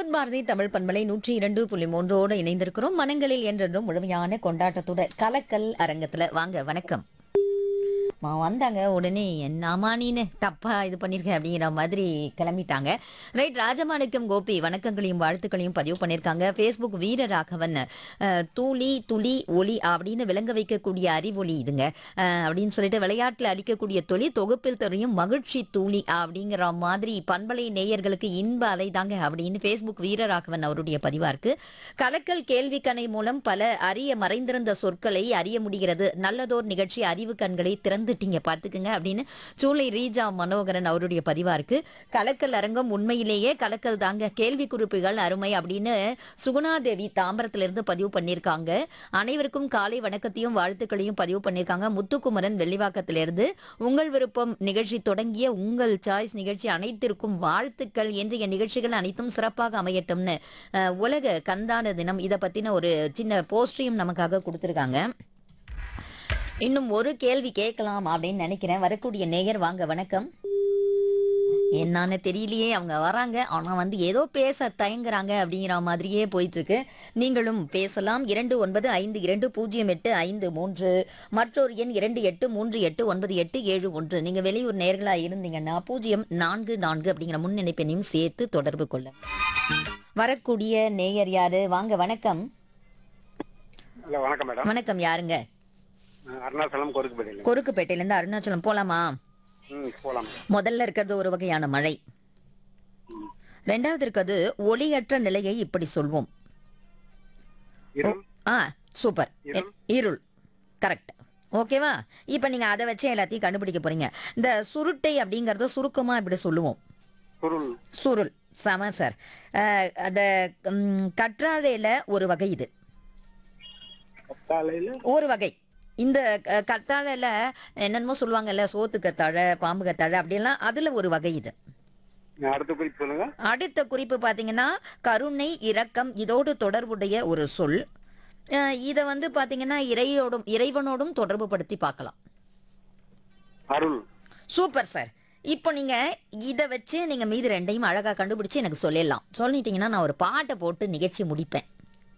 விவத் பாரதி தமிழ் பண்பலை நூற்றி இரண்டு புள்ளி மூன்றோடு இணைந்திருக்கிறோம் மனங்களில் என்றென்றும் முழுமையான கொண்டாட்டத்தோட கலக்கல் அரங்கத்துல வாங்க வணக்கம் மா வந்தாங்க உடனே என்னமா நீனு தப்பா இது பண்ணிருக்க அப்படிங்கிற மாதிரி கிளம்பிட்டாங்க ரைட் ராஜமாணிக்கம் கோபி வணக்கங்களையும் வாழ்த்துக்களையும் பதிவு பண்ணியிருக்காங்க ஃபேஸ்புக் வீரராகவன் அஹ், தூளி துளி ஒளி அப்படின்னு விளங்க வைக்கக்கூடிய அறிவொளி இதுங்க அஹ், அப்படின்னு சொல்லிட்டு விளையாட்டில் அளிக்கக்கூடிய தொழில் தொகுப்பில் தெரியும் மகிழ்ச்சி தூளி அப்படிங்கிற மாதிரி பண்பலை நேயர்களுக்கு இன்ப அலை தாங்க அப்படின்னு ஃபேஸ்புக் வீரராகவன் அவருடைய பதிவா இருக்கு கலக்கல் கேள்விக்கணை மூலம் பல அறிய மறைந்திருந்த சொற்களை அறிய முடிகிறது நல்லதோர் நிகழ்ச்சி அறிவு கண்களை திறந்துட்டீங்க பார்த்துக்குங்க அப்படின்னு சூளை ரீஜா மனோகரன் அவருடைய பதிவா இருக்கு கலக்கல் அரங்கம் உண்மையிலேயே கலக்கல் தாங்க கேள்வி குறிப்புகள் அருமை அப்படின்னு சுகுணாதேவி தாம்பரத்திலிருந்து பதிவு பண்ணியிருக்காங்க அனைவருக்கும் காலை வணக்கத்தையும் வாழ்த்துக்களையும் பதிவு பண்ணியிருக்காங்க முத்துக்குமரன் வெள்ளிவாக்கத்திலிருந்து உங்கள் விருப்பம் நிகழ்ச்சி தொடங்கிய உங்கள் சாய்ஸ் நிகழ்ச்சி அனைத்திற்கும் வாழ்த்துக்கள் இன்றைய நிகழ்ச்சிகள் அனைத்தும் சிறப்பாக அமையட்டும்னு அஹ், உலக கந்தான தினம் இதை பத்தின ஒரு சின்ன போஸ்டரையும் நமக்காக கொடுத்துருக்காங்க இன்னும் ஒரு கேள்வி கேட்கலாம் அப்படின்னு நினைக்கிறேன் வரக்கூடிய நேயர் வாங்க வணக்கம் என்னன்னு தெரியலையே அவங்க வராங்க ஆனா வந்து ஏதோ பேச தயங்குறாங்க அப்படிங்கிற மாதிரியே போயிட்டு இருக்கு நீங்களும் பேசலாம் இரண்டு ஒன்பது ஐந்து இரண்டு பூஜ்ஜியம் எட்டு ஐந்து மூன்று மற்றொரு எண் இரண்டு எட்டு மூன்று எட்டு ஒன்பது எட்டு ஏழு ஒன்று நீங்க வெளியூர் நேர்களா இருந்தீங்கன்னா பூஜ்ஜியம் நான்கு நான்கு அப்படிங்கிற முன்னிணைப்பெண்ணையும் சேர்த்து தொடர்பு கொள்ள வரக்கூடிய நேயர் யாரு வாங்க வணக்கம் ஹலோ வணக்கம் மேடம் வணக்கம் யாருங்க அஹ் அருணாச்சலம் கொருக்குப்பேட்டையில் கொருக்குப்பேட்டையில இருந்து அருணாச்சலம் போலாமா ம் போகலாம் முதல்ல இருக்கிறது ஒரு வகையான மழை ரெண்டாவது இருக்கிறது ஒளியற்ற நிலையை இப்படி சொல்வோம் இருள் ஆ சூப்பர் இருள். இருள் கரெக்ட் ஓகேவா இப்போ நீங்க அதை வச்சு எல்லாத்தையும் கண்டுபிடிக்க போறீங்க இந்த சுருட்டை அப்படிங்கறத சுருக்கமா இப்படி சொல்லுவோம் சுருள் சுருள் சம சார் அஹ், அந்த ம், கற்றாழையில ஒரு வகை இது காலையில் ஒரு வகை இந்த அஹ், கத்தாழையில என்னென்னமோ சொல்லுவாங்கல்ல சோத்து கத்தாழை பாம்பு கத்தாழை அப்படிலாம் அதுல ஒரு வகை இது அடுத்த குறிப்பு சொல்லுங்க அடுத்த குறிப்பு பாத்தீங்கன்னா கருணை இரக்கம் இதோடு தொடர்புடைய ஒரு சொல் அஹ் இத வந்து பாத்தீங்கன்னா இறையோடும் இறைவனோடும் தொடர்பு படுத்தி பார்க்கலாம் அருள் சூப்பர் சார் இப்போ நீங்க இத வச்சு நீங்க மீதி ரெண்டையும் அழகா கண்டுபிடிச்சு எனக்கு சொல்லிடலாம் சொல்லிட்டீங்கன்னா நான் ஒரு பாட்டை போட்டு நிகழ்ச்சி முடிப்பேன்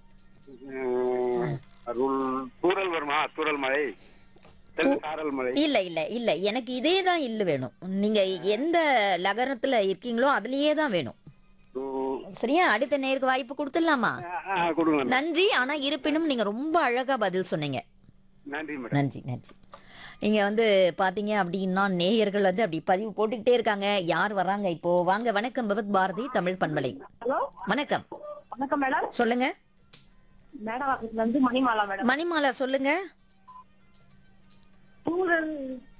அஹ், அருள் தூரல் வருமா தூரல் மழை தென் சாரல் மழை இல்ல இல்ல இல்ல எனக்கு இதே தான் இல்லு வேணும் நீங்க எந்த லகரத்துல இருக்கீங்களோ அதுலயே தான் வேணும் தூ- சரியா அடுத்த நேருக்கு வாய்ப்பு கொடுத்துடலாமா அஹ், அஹ், கொடுங்க மேடம். நன்றி ஆனா இருப்பினும் நீங்க ரொம்ப அழகா பதில் சொன்னீங்க நன்றி மேடம் நன்றி நன்றி இங்க வந்து பாத்தீங்க அப்படின்னா நேயர்கள் வந்து அப்படி பதிவு போட்டுக்கிட்டே இருக்காங்க யார் வராங்க இப்போ வாங்க வணக்கம் விவத் பாரதி தமிழ் பண்பலை ஹலோ வணக்கம் வணக்கம் மேடம் சொல்லுங்க மேடம் வந்து மணிமாலா மேடம் மணிமாலா சொல்லுங்க தூரல்